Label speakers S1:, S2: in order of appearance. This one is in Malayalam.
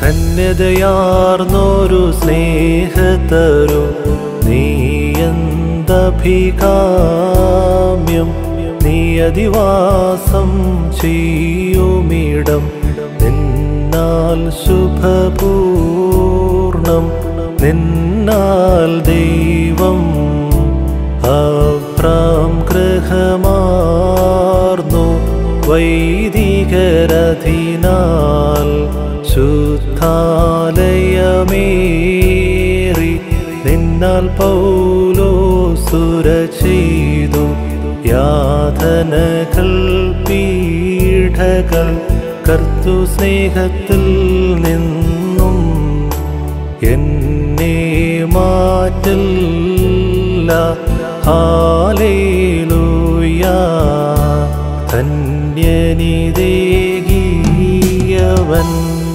S1: ധന്യതയാർന്നൊരു സ്നേഹത്തരു നീയന്തഭികാമ്യം നീ അധിവാസം ചെയ്യുമിടം നിന്നാൽ ശുഭപൂർണം നിന്നാൽ ദൈവം അപ്രാം ഗൃഹമാർന്നു വൈദികരധിനാൽ ശുദ്ധാലയമേറി നിന്നാൽ പൗലോ സുര ചെയ്തു യാതനകൾ പീഠകൾ കർത്തു സ്നേഹത്തിൽ നിന്നും എന്നെ മാറ്റില്ല ഹാലേലൂയ ധന്യനിതേകിയവൻ